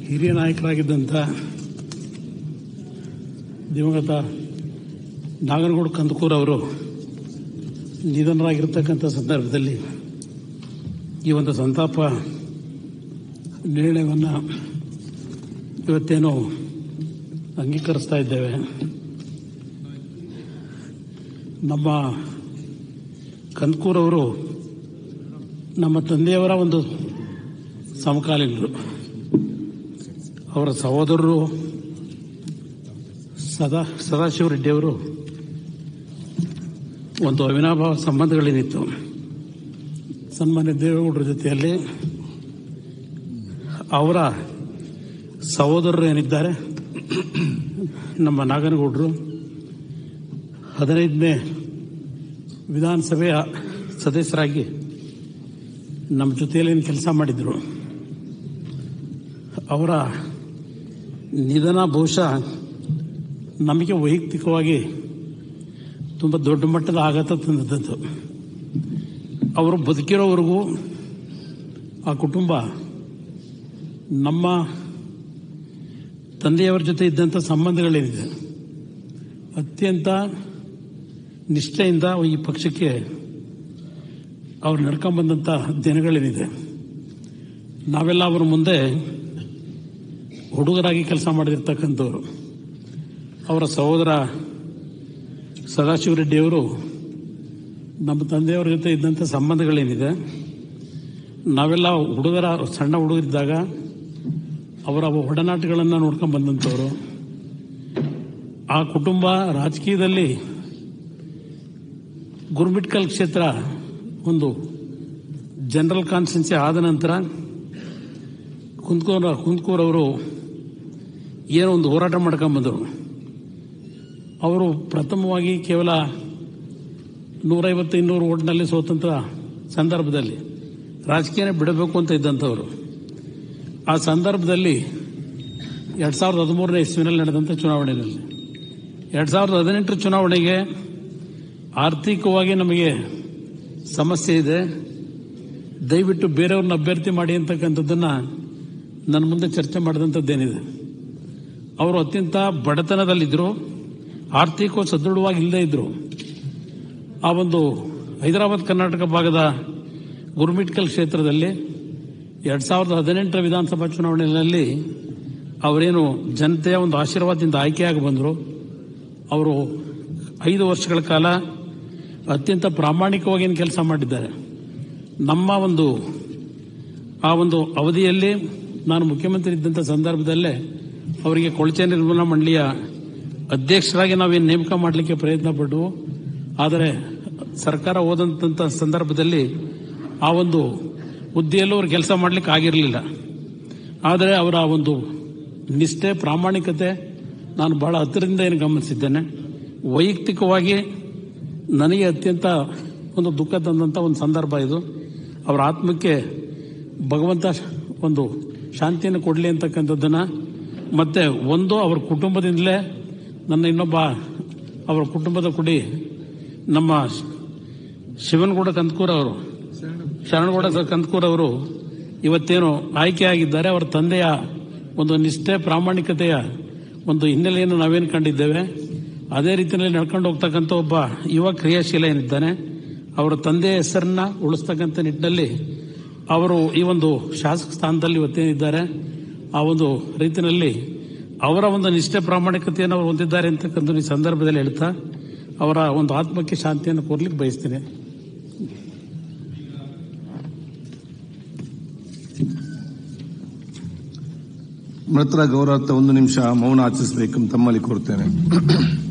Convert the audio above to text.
ಹಿರಿಯ ನಾಯಕರಾಗಿದ್ದಂಥ ದಿವಂಗತ ನಾಗನಗೌಡ ಕಂದಕೂರ್ ಅವರು ನಿಧನರಾಗಿರ್ತಕ್ಕಂಥ ಸಂದರ್ಭದಲ್ಲಿ ಈ ಒಂದು ಸಂತಾಪ ನಿರ್ಣಯವನ್ನು ಇವತ್ತೇನು ಅಂಗೀಕರಿಸ್ತಾ ಇದ್ದೇವೆ ನಮ್ಮ ಕಂದಕೂರ್ ಅವರು ನಮ್ಮ ತಂದೆಯವರ ಒಂದು ಸಮಕಾಲೀನರು ಅವರ ಸಹೋದರರು ಸದಾ ಸದಾಶಿವ ರೆಡ್ಡಿಯವರು ಒಂದು ಅವಿನಾಭಾವ ಸಂಬಂಧಗಳೇನಿತ್ತು ಸನ್ಮಾನ್ಯ ದೇವೇಗೌಡರ ಜೊತೆಯಲ್ಲಿ ಅವರ ಸಹೋದರರು ಏನಿದ್ದಾರೆ ನಮ್ಮ ನಾಗನಗೌಡರು ಹದಿನೈದನೇ ವಿಧಾನಸಭೆಯ ಸದಸ್ಯರಾಗಿ ನಮ್ಮ ಜೊತೆಯಲ್ಲಿ ಕೆಲಸ ಮಾಡಿದ್ರು ಅವರ ನಿಧನ ಬಹುಶಃ ನಮಗೆ ವೈಯಕ್ತಿಕವಾಗಿ ತುಂಬ ದೊಡ್ಡ ಮಟ್ಟದ ಆಘಾತ ತಂದದ್ದು ಅವರು ಬದುಕಿರೋವರೆಗೂ ಆ ಕುಟುಂಬ ನಮ್ಮ ತಂದೆಯವರ ಜೊತೆ ಇದ್ದಂಥ ಸಂಬಂಧಗಳೇನಿದೆ ಅತ್ಯಂತ ನಿಷ್ಠೆಯಿಂದ ಈ ಪಕ್ಷಕ್ಕೆ ಅವ್ರು ನಡ್ಕೊಂಬಂದಂಥ ದಿನಗಳೇನಿದೆ ನಾವೆಲ್ಲ ಅವರ ಮುಂದೆ ಹುಡುಗರಾಗಿ ಕೆಲಸ ಮಾಡಿರ್ತಕ್ಕಂಥವ್ರು ಅವರ ಸಹೋದರ ಸದಾಶಿವ ರೆಡ್ಡಿಯವರು ನಮ್ಮ ತಂದೆಯವರ ಜೊತೆ ಇದ್ದಂಥ ಸಂಬಂಧಗಳೇನಿದೆ ನಾವೆಲ್ಲ ಹುಡುಗರ ಸಣ್ಣ ಹುಡುಗರಿದ್ದಾಗ ಅವರ ಒಡನಾಟಗಳನ್ನು ನೋಡ್ಕೊಂಡು ಬಂದಂಥವ್ರು ಆ ಕುಟುಂಬ ರಾಜಕೀಯದಲ್ಲಿ ಗುರುಮಿಟ್ಕಲ್ ಕ್ಷೇತ್ರ ಒಂದು ಜನರಲ್ ಕಾನ್ಸ್ಟೆನ್ಸಿ ಆದ ನಂತರ ಕುಂತ್ಕೂರ ಕುಂತ್ಕೂರ್ ಅವರು ಏನೋ ಒಂದು ಹೋರಾಟ ಮಾಡ್ಕೊಂಬಂದರು ಅವರು ಪ್ರಥಮವಾಗಿ ಕೇವಲ ನೂರೈವತ್ತು ಇನ್ನೂರು ಓಟ್ನಲ್ಲಿ ಸೋತಂತ ಸಂದರ್ಭದಲ್ಲಿ ರಾಜಕೀಯನೇ ಬಿಡಬೇಕು ಅಂತ ಇದ್ದಂಥವ್ರು ಆ ಸಂದರ್ಭದಲ್ಲಿ ಎರಡು ಸಾವಿರದ ಹದಿಮೂರನೇ ಇಸ್ವಿನಲ್ಲಿ ನಡೆದಂಥ ಚುನಾವಣೆಯಲ್ಲಿ ಎರಡು ಸಾವಿರದ ಹದಿನೆಂಟರ ಚುನಾವಣೆಗೆ ಆರ್ಥಿಕವಾಗಿ ನಮಗೆ ಸಮಸ್ಯೆ ಇದೆ ದಯವಿಟ್ಟು ಬೇರೆಯವ್ರನ್ನ ಅಭ್ಯರ್ಥಿ ಮಾಡಿ ಅಂತಕ್ಕಂಥದ್ದನ್ನ ನನ್ನ ಮುಂದೆ ಚರ್ಚೆ ಮಾಡಿದಂಥದ್ದೇನಿದೆ ಅವರು ಅತ್ಯಂತ ಬಡತನದಲ್ಲಿದ್ದರು ಆರ್ಥಿಕ ಸದೃಢವಾಗಿ ಇಲ್ಲದೇ ಇದ್ರು ಆ ಒಂದು ಹೈದರಾಬಾದ್ ಕರ್ನಾಟಕ ಭಾಗದ ಗುರುಮಿಟ್ಕಲ್ ಕ್ಷೇತ್ರದಲ್ಲಿ ಎರಡ್ ಸಾವಿರದ ಹದಿನೆಂಟರ ವಿಧಾನಸಭಾ ಚುನಾವಣೆಯಲ್ಲಿ ಅವರೇನು ಜನತೆಯ ಒಂದು ಆಶೀರ್ವಾದದಿಂದ ಆಯ್ಕೆಯಾಗಿ ಬಂದರು ಅವರು ಐದು ವರ್ಷಗಳ ಕಾಲ ಅತ್ಯಂತ ಪ್ರಾಮಾಣಿಕವಾಗಿ ಏನು ಕೆಲಸ ಮಾಡಿದ್ದಾರೆ ನಮ್ಮ ಒಂದು ಆ ಒಂದು ಅವಧಿಯಲ್ಲಿ ನಾನು ಮುಖ್ಯಮಂತ್ರಿ ಇದ್ದಂಥ ಸಂದರ್ಭದಲ್ಲೇ ಅವರಿಗೆ ಕೊಳಚೆ ನಿರ್ಮೂಲನಾ ಮಂಡಳಿಯ ಅಧ್ಯಕ್ಷರಾಗಿ ನಾವೇನು ನೇಮಕ ಮಾಡಲಿಕ್ಕೆ ಪ್ರಯತ್ನ ಪಟ್ಟವು ಆದರೆ ಸರ್ಕಾರ ಹೋದಂಥ ಸಂದರ್ಭದಲ್ಲಿ ಆ ಒಂದು ಹುದ್ದೆಯಲ್ಲೂ ಅವರು ಕೆಲಸ ಮಾಡಲಿಕ್ಕೆ ಆಗಿರಲಿಲ್ಲ ಆದರೆ ಅವರ ಒಂದು ನಿಷ್ಠೆ ಪ್ರಾಮಾಣಿಕತೆ ನಾನು ಬಹಳ ಹತ್ತಿರದಿಂದ ಏನು ಗಮನಿಸಿದ್ದೇನೆ ವೈಯಕ್ತಿಕವಾಗಿ ನನಗೆ ಅತ್ಯಂತ ಒಂದು ದುಃಖ ತಂದಂಥ ಒಂದು ಸಂದರ್ಭ ಇದು ಅವರ ಆತ್ಮಕ್ಕೆ ಭಗವಂತ ಒಂದು ಶಾಂತಿಯನ್ನು ಕೊಡಲಿ ಅಂತಕ್ಕಂಥದ್ದನ್ನು ಮತ್ತೆ ಒಂದು ಅವರ ಕುಟುಂಬದಿಂದಲೇ ನನ್ನ ಇನ್ನೊಬ್ಬ ಅವರ ಕುಟುಂಬದ ಕುಡಿ ನಮ್ಮ ಶಿವನಗೌಡ ಕಂದಕೂರ್ ಅವರು ಶರಣಗೌಡ ಕಂದಕೂರ್ ಅವರು ಇವತ್ತೇನು ಆಯ್ಕೆಯಾಗಿದ್ದಾರೆ ಅವರ ತಂದೆಯ ಒಂದು ನಿಷ್ಠೆ ಪ್ರಾಮಾಣಿಕತೆಯ ಒಂದು ಹಿನ್ನೆಲೆಯನ್ನು ನಾವೇನು ಕಂಡಿದ್ದೇವೆ ಅದೇ ರೀತಿಯಲ್ಲಿ ನಡ್ಕೊಂಡು ಹೋಗ್ತಕ್ಕಂಥ ಒಬ್ಬ ಯುವ ಕ್ರಿಯಾಶೀಲ ಏನಿದ್ದಾನೆ ಅವರ ತಂದೆಯ ಹೆಸರನ್ನ ಉಳಿಸ್ತಕ್ಕಂಥ ನಿಟ್ಟಿನಲ್ಲಿ ಅವರು ಈ ಒಂದು ಶಾಸಕ ಸ್ಥಾನದಲ್ಲಿ ಇವತ್ತೇನಿದ್ದಾರೆ ಆ ಒಂದು ರೀತಿಯಲ್ಲಿ ಅವರ ಒಂದು ನಿಷ್ಠೆ ಪ್ರಾಮಾಣಿಕತೆಯನ್ನು ಅವರು ಹೊಂದಿದ್ದಾರೆ ಅಂತಕ್ಕಂಥ ಈ ಸಂದರ್ಭದಲ್ಲಿ ಹೇಳ್ತಾ ಅವರ ಒಂದು ಆತ್ಮಕ್ಕೆ ಶಾಂತಿಯನ್ನು ಕೋರ್ಲಿಕ್ಕೆ ಬಯಸ್ತೇನೆ ಮೃತರ ಗೌರವಾರ್ಥ ಒಂದು ನಿಮಿಷ ಮೌನ ಆಚರಿಸಬೇಕೆಂದು ತಮ್ಮಲ್ಲಿ ಕೋರುತ್ತೇನೆ